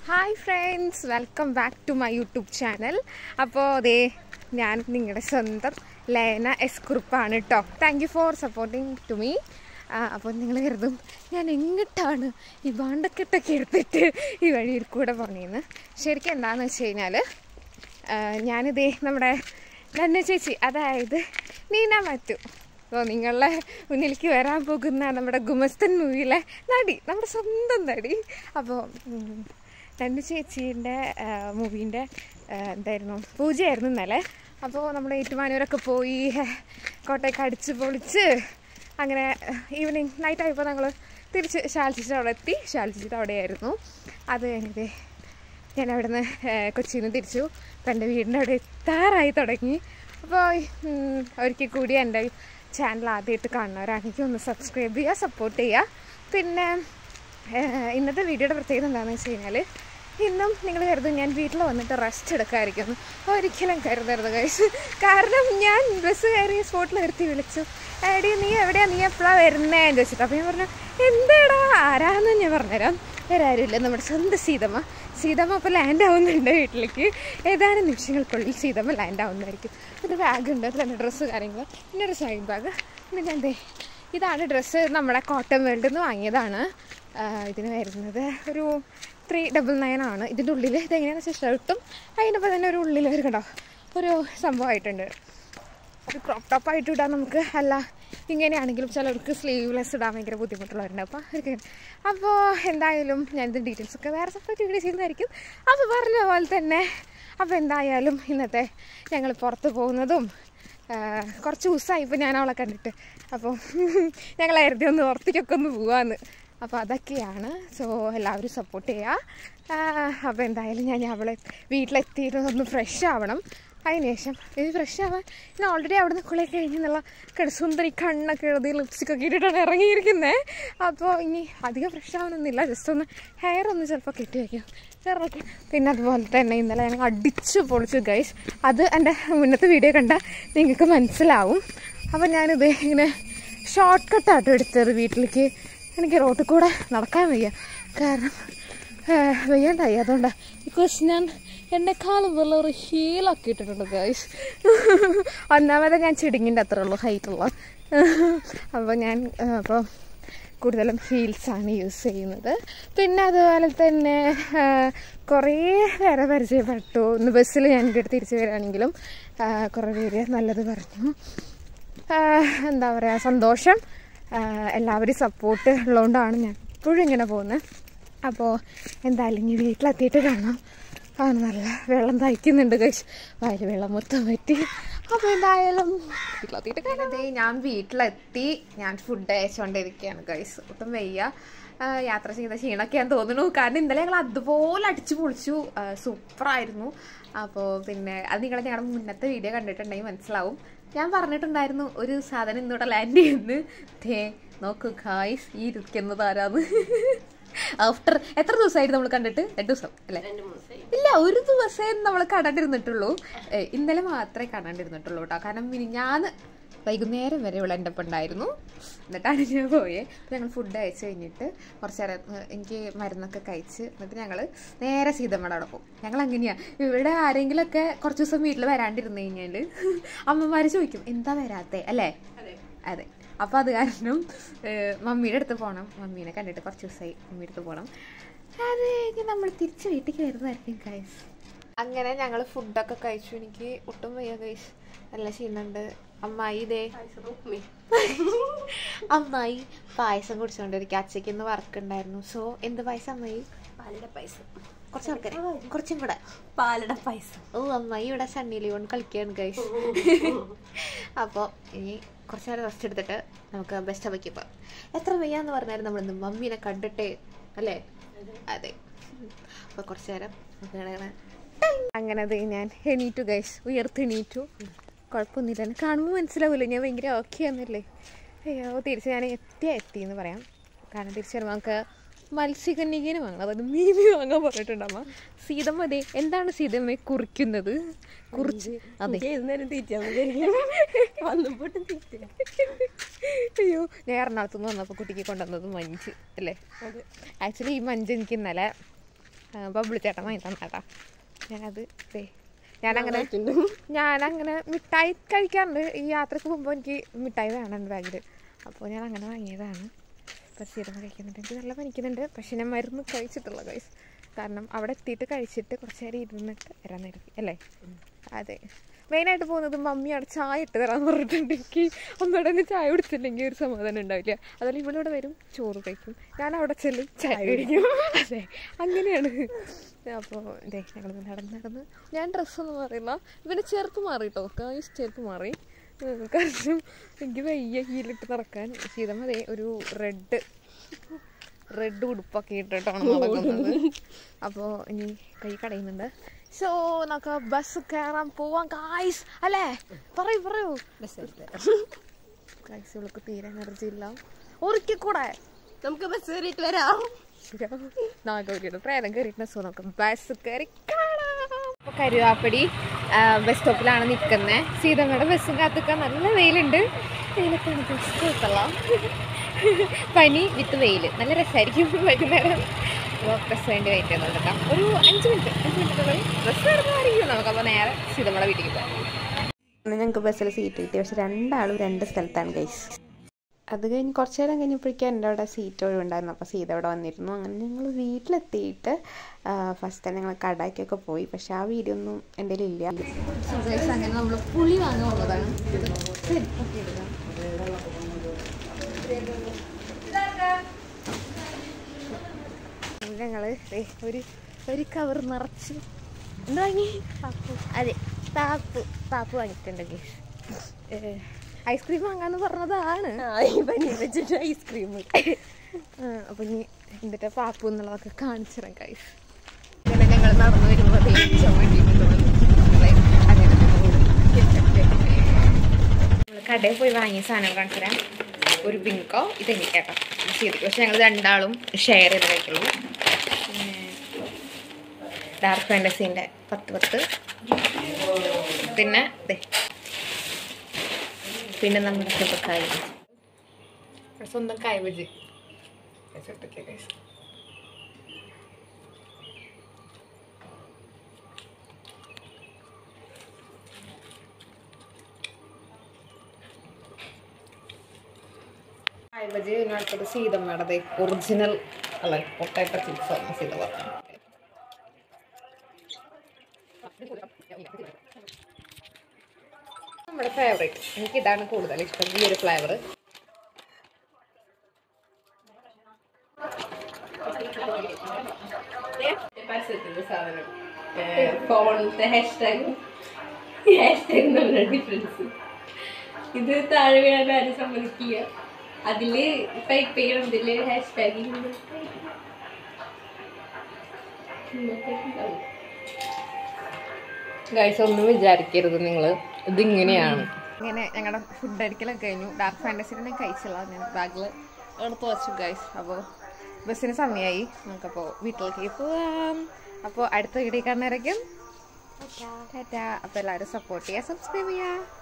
hi friends welcome back to my YouTube channel അപ്പോൾ അതേ ഞാൻ നിങ്ങളുടെ സ്വന്തം ലേന എസ് കുറുപ്പാണ് കേട്ടോ thank you for supporting to me അപ്പോൾ നിങ്ങൾ കരുതും ഞാൻ എങ്ങിട്ടാണ് ഈ ബാണ്ടക്കെട്ടൊക്കെ എടുത്തിട്ട് ഈ വഴിയിൽ കൂടെ പോണേന്ന് ശരിക്കും എന്താണെന്ന് വെച്ച് കഴിഞ്ഞാൽ ഞാനിതേ നമ്മുടെ നന്ന ചേച്ചി അതായത് നീന മാറ്റു അപ്പോൾ നിങ്ങളുടെ മുന്നിലേക്ക് വരാൻ പോകുന്ന നമ്മുടെ ഗുമസ്തൻ മൂവിയിലെ നടി നമ്മുടെ സ്വന്തം നടി അപ്പോൾ നന്നു ചേച്ചീൻ്റെ മൂവീൻ്റെ എന്തായിരുന്നു പൂജയായിരുന്നു ഇന്നലെ അപ്പോൾ നമ്മൾ ഏറ്റുമാനൂരൊക്കെ പോയി കോട്ടയൊക്കെ അടിച്ച് പൊളിച്ച് അങ്ങനെ ഈവനിങ് നൈറ്റ് ആയപ്പോൾ ഞങ്ങൾ തിരിച്ച് ശാലിച്ചിട്ട് അവിടെ എത്തി ശാലിച്ചിട്ട് അവിടെയായിരുന്നു അത് കഴിഞ്ഞിട്ട് ഞാൻ അവിടെ നിന്ന് കൊച്ചിയിൽ നിന്ന് തിരിച്ചു അപ്പം എൻ്റെ വീടിൻ്റെ അവിടെ എത്താറായി തുടങ്ങി അപ്പോൾ ഒരിക്കൽ കൂടി എൻ്റെ ചാനൽ ആദ്യമായിട്ട് കാണുന്നവരാണെങ്കിൽ ഒന്ന് സബ്സ്ക്രൈബ് ചെയ്യുക സപ്പോർട്ട് ചെയ്യുക പിന്നെ ഇന്നത്തെ വീഡിയോയുടെ പ്രത്യേകത എന്താണെന്ന് വെച്ച് കഴിഞ്ഞാൽ ഇന്നും നിങ്ങൾ കരുതും ഞാൻ വീട്ടിൽ വന്നിട്ട് റെസ്റ്റ് എടുക്കാമായിരിക്കുന്നു ഒരിക്കലും കരുതരുത് കഴിച്ച് കാരണം ഞാൻ ബസ് കയറി സ്പോട്ടിൽ നിർത്തി വിളിച്ചു എടി നീ എവിടെയാ നീ എപ്പോഴാണ് വരുന്നേന്ന് ചോദിച്ചിട്ട് അപ്പോൾ ഞാൻ പറഞ്ഞു എന്താടാ ആരാന്ന് ഞാൻ പറഞ്ഞുതരാം വേറെ ആരുമില്ല നമ്മുടെ സ്വന്തം സീതമ്മ സീതമ്മ അപ്പോൾ ലാൻഡ് ആവുന്നുണ്ട് വീട്ടിലേക്ക് ഏതാനും നിമിഷങ്ങൾക്കുള്ളിൽ സീതമ്മ ലാൻഡ് ആവുന്നതായിരിക്കും ഒരു ബാഗ് ഉണ്ട് അതിൽ ഡ്രസ്സ് കാര്യങ്ങൾ പിന്നെ ഒരു സൈഡ് ബാഗ് പിന്നെ ഞാൻ ദേ ഇതാണ് ഡ്രസ്സ് നമ്മുടെ കോട്ടൺ വേൾഡിൽ നിന്ന് വാങ്ങിയതാണ് ഇതിന് വരുന്നത് ഒരു ത്രീ ഡബിൾ നയൻ ആണ് ഇതിൻ്റെ ഉള്ളിൽ ഇതെങ്ങനെയാണെന്ന് വെച്ചാൽ ഷർട്ടും അതിനൊപ്പം തന്നെ ഒരു ഉള്ളിൽ ഒരു കണ്ടോ ഒരു സംഭവമായിട്ടുണ്ട് ഒരു ക്രോപ്പ് ടോപ്പായിട്ട് ഇടാൻ നമുക്ക് അല്ല ഇങ്ങനെയാണെങ്കിലും ചിലർക്ക് സ്ലീവ്ലെസ് ഇടാൻ ഭയങ്കര ബുദ്ധിമുട്ടുള്ളവരുണ്ട് അപ്പോൾ അവർക്ക് അപ്പോൾ എന്തായാലും ഞാനിത് ഡീറ്റെയിൽസ് ഒക്കെ വേറെ സെപ്പറേറ്റ് വീഡിയോ ചെയ്യുന്നതായിരിക്കും അപ്പോൾ പറഞ്ഞ പോലെ തന്നെ അപ്പോൾ എന്തായാലും ഇന്നത്തെ ഞങ്ങൾ പുറത്ത് പോകുന്നതും കുറച്ച് ദിവസമായി ഇപ്പോൾ ഞാൻ അവളെ കണ്ടിട്ട് അപ്പോൾ ഞങ്ങൾ കരുതി ഒന്ന് പുറത്തേക്കൊക്കെ ഒന്ന് പോവാന്ന് അപ്പോൾ അതൊക്കെയാണ് സോ എല്ലാവരും സപ്പോർട്ട് ചെയ്യുക അപ്പോൾ എന്തായാലും ഞാൻ അവളെ വീട്ടിലെത്തിയിട്ട് ഒന്ന് ഫ്രഷ് ആവണം അതിനുശേഷം ഇത് ഫ്രഷ് ആവാൻ ഞാൻ ഓൾറെഡി അവിടെ നിന്ന് കുളിയൊക്കെ കഴിഞ്ഞെന്നുള്ള കിടസുന്ദരി കണ്ണൊക്കെ എഴുതി ലിപ്സ്റ്റിക്കൊക്കെ ഇട്ടിട്ടാണ് ഇറങ്ങിയിരിക്കുന്നത് അപ്പോൾ ഇനി അധികം ഫ്രഷ് ആവാനൊന്നുമില്ല ജസ്റ്റ് ഒന്ന് ഹെയർ ഒന്ന് ചിലപ്പോൾ കെട്ടി വയ്ക്കും ചെറുതൊക്കെ പിന്നെ അതുപോലെ തന്നെ ഇന്നലെ ഞങ്ങൾ അടിച്ചു പൊളിച്ചു ഗൈസ് അത് എൻ്റെ മുന്നത്തെ വീഡിയോ കണ്ടാൽ നിങ്ങൾക്ക് മനസ്സിലാവും അപ്പോൾ ഞാനിത് ഇങ്ങനെ ഷോർട്ട് കട്ടാട്ടോ എടുത്തത് വീട്ടിലേക്ക് എനിക്ക് റോട്ടിൽ കൂടെ നടക്കാൻ വയ്യ കാരണം വയ്യാണ്ടായി അതുകൊണ്ടാണ് ബിക്കോസ് ഞാൻ എന്നെക്കാളും വലിയൊരു ഹീലൊക്കെ ഇട്ടിട്ടുണ്ട് ഗൈസ് ഒന്നാമത് ഞാൻ ചെടിങ്ങിൻ്റെ അത്ര ഉള്ളൂ ഹൈറ്റുള്ള അപ്പോൾ ഞാൻ അപ്പോൾ കൂടുതലും ഹീൽസാണ് യൂസ് ചെയ്യുന്നത് പിന്നെ അതുപോലെ തന്നെ കുറേ പേരെ പരിചയപ്പെട്ടു ഇന്ന് ബസ്സിൽ ഞാൻ ഇങ്ങോട്ട് തിരിച്ചു വരികയാണെങ്കിലും കുറേ പേര് നല്ലത് പറഞ്ഞു എന്താ പറയുക സന്തോഷം എല്ലാവരും സപ്പോർട്ട് ഉള്ളതുകൊണ്ടാണ് ഞാൻ ഇപ്പോഴും ഇങ്ങനെ പോകുന്നത് അപ്പോൾ എന്തായാലും ഇനി വീട്ടിലെത്തിയിട്ട് കാണാം ആ നല്ല വെള്ളം തയ്ക്കുന്നുണ്ട് കഴിച്ച് വയൽ വെള്ളം മൊത്തം പറ്റി അപ്പോൾ എന്തായാലും വീട്ടിലെത്തിയിട്ട് കാണാതെ ഞാൻ വീട്ടിലെത്തി ഞാൻ ഫുഡ് അയച്ചുകൊണ്ടിരിക്കുകയാണ് ഗൈസ് ഒട്ടും വയ്യ യാത്ര ചെയ്ത ക്ഷീണമൊക്കെ ഞാൻ തോന്നുന്നു കാരണം ഇന്നലെ ഞങ്ങൾ അതുപോലെ അടിച്ചു പൊളിച്ചു സൂപ്പറായിരുന്നു അപ്പോൾ പിന്നെ അത് നിങ്ങൾ ഞങ്ങളുടെ മുന്നത്തെ വീഡിയോ കണ്ടിട്ടുണ്ടെങ്കിൽ മനസ്സിലാവും ഞാൻ പറഞ്ഞിട്ടുണ്ടായിരുന്നു ഒരു സാധനം ഇന്നിവിടെ ലാൻഡ് ചെയ്യുന്നു തേ നോക്കൂ ഖായ്സ് ഈ ഇരിക്കുന്നത് ആരാന്ന് ആഫ്റ്റർ എത്ര ദിവസമായിട്ട് നമ്മൾ കണ്ടിട്ട് രണ്ട് ദിവസം അല്ലേ ഇല്ല ഒരു ദിവസമേ നമ്മൾ കണ്ടിരുന്നിട്ടുള്ളൂ ഇന്നലെ മാത്രമേ കണ്ടിരുന്നിട്ടുള്ളൂ കേട്ടോ കാരണം ഞാൻ വൈകുന്നേരം വരെ ഇവിടെ എൻ്റെ ഒപ്പം ഉണ്ടായിരുന്നു എന്നിട്ടാണ് ഞാൻ പോയത് ഞങ്ങൾ ഫുഡ് അയച്ചു കഴിഞ്ഞിട്ട് കുറച്ച് നേരം എനിക്ക് മരുന്നൊക്കെ കഴിച്ച് എന്നിട്ട് ഞങ്ങൾ നേരെ സീതമ്മയുടെ അവിടെ പോകും ഞങ്ങൾ അങ്ങനെയാണ് ഇവിടെ ആരെങ്കിലുമൊക്കെ കുറച്ച് ദിവസം വീട്ടിൽ വരാണ്ടിരുന്നു കഴിഞ്ഞാൽ അമ്മമാർ ചോദിക്കും എന്താ വരാത്തേ അല്ലേ അതെ അപ്പോൾ അത് കാരണം മമ്മിയുടെ അടുത്ത് പോകണം മമ്മീനെ കണ്ടിട്ട് കുറച്ച് ദിവസമായി മമ്മിയുടെ അടുത്ത് പോകണം അത് കഴിഞ്ഞ് നമ്മൾ തിരിച്ച് വീട്ടിലേക്ക് വരുന്നതായിരിക്കും കൈസ് അങ്ങനെ ഞങ്ങൾ ഫുഡൊക്കെ കഴിച്ചു എനിക്ക് ഒട്ടും വയ്യ കൈസ് നല്ല ക്ഷീണുണ്ട് അമ്മായി ഇതേ അമ്മായി പായസം കുടിച്ചുകൊണ്ടിരിക്കുക അച്ഛയ്ക്ക് ഇന്ന് വർക്ക് ഉണ്ടായിരുന്നു സോ എന്ത് പായസം അമ്മായി പാലട പായസം കുറച്ച് ആൾക്കാരെ കുറച്ചും കൂടെ പാലട പായസം ഓ അമ്മായി ഇവിടെ സണ്ണി ലിയോൺ കളിക്കുകയാണ് ഗൈസ് അപ്പോൾ ഇനി കുറച്ച് നേരം റെസ്റ്റ് എടുത്തിട്ട് നമുക്ക് ബെസ്റ്റ് അവയ്ക്ക് പോകാം എത്ര വയ്യാന്ന് പറഞ്ഞാലും നമ്മളിന്ന് മമ്മീനെ കണ്ടിട്ടേ അല്ലേ അതെ അപ്പോൾ കുറച്ച് നേരം അങ്ങനെ അത് ഞാൻ എണീറ്റു ഗൈസ് ഉയർത്ത് എണീറ്റു കുഴപ്പമൊന്നുമില്ല എന്നെ കാണുമ്പോൾ മനസ്സിലാവില്ല ഞാൻ ഭയങ്കര ഓക്കെ ആണെന്നല്ലേ അയ്യോ തിരിച്ച് ഞാൻ എത്തിയാ എത്തി എന്ന് പറയാം കാരണം തിരിച്ചു വരുമ്പോൾ നമുക്ക് മത്സ്യകന്യകേനെ വാങ്ങണം അതായത് മീൻ വാങ്ങാൻ പറഞ്ഞിട്ടുണ്ടമ്മ സീതമ്മ അതെ എന്താണ് സീതമ്മ കുറിക്കുന്നത് കുറിച്ച് അതെ നേരം തീറ്റാൻ വന്നപ്പോട്ടും തീറ്റ അയ്യോ ഞാൻ എറണാകുളത്ത് നിന്ന് വന്നപ്പോൾ കുട്ടിക്ക് കൊണ്ടുവന്നത് മഞ്ച് അല്ലേ ആക്ച്വലി ഈ മഞ്ച് എനിക്ക് ഇന്നലെ ബബിളി ചേട്ടൻ വാങ്ങി തന്നാട്ടാ ഞാനത് ദേ ഞാനങ്ങനെ ഞാനങ്ങനെ മിഠായി കഴിക്കാറുണ്ട് ഈ യാത്രക്ക് പോകുമ്പോൾ എനിക്ക് മിഠായി വേണം എൻ്റെ ബാഗിൽ അപ്പോൾ ഞാൻ അങ്ങനെ വാങ്ങിയതാണ് സ്ഥിരം കഴിക്കുന്നുണ്ട് എനിക്ക് നല്ല പനിക്കുന്നുണ്ട് പക്ഷെ ഞാൻ മരുന്ന് കഴിച്ചിട്ടുള്ള കൈസ് കാരണം അവിടെ എത്തിയിട്ട് കഴിച്ചിട്ട് കുറച്ച് നേരം ഇരുന്നിട്ട് വരാൻ നേരത്തി അല്ലേ അതെ മെയിനായിട്ട് പോകുന്നത് മമ്മിയാണ് ചായ ഇട്ട് തരാന്ന് പറഞ്ഞിട്ടുണ്ട് എനിക്ക് അമ്മയുടെ തന്നെ ചായ കുടിച്ചില്ലെങ്കിൽ ഒരു സമാധാനം ഉണ്ടാവില്ല അതുപോലെ ഇവിടെ വരും ചോറ് കഴിക്കും ഞാൻ അവിടെ ചെല്ലും ചായ കഴിക്കും അതെ അങ്ങനെയാണ് അപ്പോൾ ഇതേ ഞങ്ങൾ നടന്ന് നടന്ന് ഞാൻ ഡ്രസ്സൊന്നും മാറിയില്ല ഇവനെ ചെറുപ്പ് മാറി കേട്ടോ കായ്സ് ചെറുപ്പ് മാറി ഉം, കാരണം എനിക്ക് വയ്യ ഹീലിട്ട് നടക്കാൻ സീതമ്മ ദേ ഒരു റെഡ് റെഡ് ഉടുപ്പൊക്കെ ഇട്ടിട്ടാണ് നടക്കുന്നത് അപ്പോൾ ഇനി കൈ കടയുന്നുണ്ട് സോ നമുക്ക് ബസ് കയറാൻ പോവാം കായ്സ് അല്ലേ പറയൂ പറയൂ കായ്സ് ഇവൾക്ക് തീരെ എനർജി ഇല്ല ഒരിക്കൽ കൂടെ നമുക്ക് ബസ് കയറിയിട്ട് വരാം നാഗൗരിയുടെ പ്രേതം കയറിയിട്ട് സോ നമുക്ക് ബസ് കയറി അപ്പോൾ കരുവാപ്പടി ബസ് സ്റ്റോപ്പിലാണ് നിൽക്കുന്നത് സീതമ്മയുടെ ബസ്സും കാത്തുക്കാൻ നല്ല വെയിലുണ്ട് വെയിലത്താണ് ബസ് കുഴപ്പമില്ല പനി വിത്ത് വെയിൽ നല്ല രസമായിരിക്കും വൈകുന്നേരം അപ്പോൾ ബസ് വേണ്ടി വെയിറ്റ് ചെയ്യുന്നുണ്ട് കേട്ടോ ഒരു അഞ്ച് മിനിറ്റ് അഞ്ച് മിനിറ്റുകളിൽ ബസ് കിടന്നായിരിക്കും നമുക്കപ്പോൾ നേരെ സീതമ്മയുടെ വീട്ടിലേക്ക് പോകാം ഞങ്ങൾക്ക് ബസ്സിൽ സീറ്റ് കിട്ടി പക്ഷെ രണ്ടാളും രണ്ട് സ്ഥലത്താണ് ഗൈസ് അത് കഴിഞ്ഞ് കുറച്ച് നേരം കഴിഞ്ഞപ്പോഴേക്കും എൻ്റെ അവിടെ സീറ്റ് ഒഴിവുണ്ടായിരുന്നു അപ്പോൾ സീത അവിടെ വന്നിരുന്നു അങ്ങനെ ഞങ്ങൾ വീട്ടിലെത്തിയിട്ട് ഫസ്റ്റ് തന്നെ ഞങ്ങൾ കടാക്കിയൊക്കെ പോയി പക്ഷെ ആ വീഡിയോ ഒന്നും എൻ്റെ ഇല്ല അങ്ങനെ നമ്മൾ പുളി വാങ്ങാൻ ഉള്ളതാണ് ഞങ്ങള് ദേ ഒരു ഒരു കവർ നിറച്ച് എന്താ വാങ്ങി പാപ്പു അതെ പാപ്പു പാപ്പു വാങ്ങിയിട്ടുണ്ട് ഗേഷ് ഐസ്ക്രീം വാങ്ങാന്ന് പറഞ്ഞതാണ് ആ ഈ പനി വെച്ചിട്ട് ഐസ്ക്രീം അപ്പൊ ഇനി എന്നിട്ട് പാപ്പു എന്നുള്ളതൊക്കെ കാണിച്ചു തരാം ഗൈസ് ഇങ്ങനെ ഞങ്ങൾ നടന്നു വരുമ്പോൾ കടയിൽ പോയി വാങ്ങിയ സാധനം കാണിച്ചു തരാം ഒരു ബിങ്കോ ഇത് എനിക്കാട്ടോ ചെയ്തിട്ട് പക്ഷെ ഞങ്ങൾ രണ്ടാളും ഷെയർ ചെയ്ത് കഴിക്കുള്ളൂ പിന്നെ ഡാർക്ക് ഫാൻറ്റസീൻ്റെ പത്ത് പത്ത് പിന്നെ ദേ പിന്നെ നമ്മുടെ സ്വന്തം കായ് സ്വന്തം കായ് ബജി കായ് ബജി അടുത്തത് സീതമ്മയുടെ ഒറിജിനൽ അല്ല പൊട്ടാറ്റോ ചിപ്സ് ആണ് സീത പറഞ്ഞത് നമ്മുടെ ഫേവറേറ്റ് എനിക്ക് ഇതാണ് കൂടുതൽ ഇഷ്ടം ഈ ഒരു ഫ്ലേവർ സാധനം ഫോണിലത്തെ ഹാഷ്ടാഗ് ഹാഷ്ടാഗ് എന്നുള്ള ഡിഫറൻസ് ഇത് താഴെ വീഴാൻ ആരും സമ്മതിക്കില്ല അതില് ടൈപ്പ് ചെയ്യണം ഇതില് ഹാഷ്ടാഗ് ഗൈസ് ഒന്നും വിചാരിക്കരുത് നിങ്ങൾ ഇതിങ്ങനെയാണ് ഇങ്ങനെ ഞങ്ങളുടെ ഫുഡ് അടിക്കലൊക്കെ കഴിഞ്ഞു ഡാർക്ക് ഫാൻറ്റസിനെ കഴിച്ചുള്ള ഞാൻ ബാഗിൽ എടുത്ത് വെച്ചു ഗൈസ് അപ്പോൾ ബസ്സിന് സമയമായി നമുക്കപ്പോൾ വീട്ടിലേക്ക് പോവാം അപ്പോൾ അടുത്ത വീഡിയോ കാണുന്നവരേക്കും ടാറ്റാ അപ്പോൾ എല്ലാവരും സപ്പോർട്ട് ചെയ്യുക സബ്സ്ക്രൈബ് ചെയ്യുക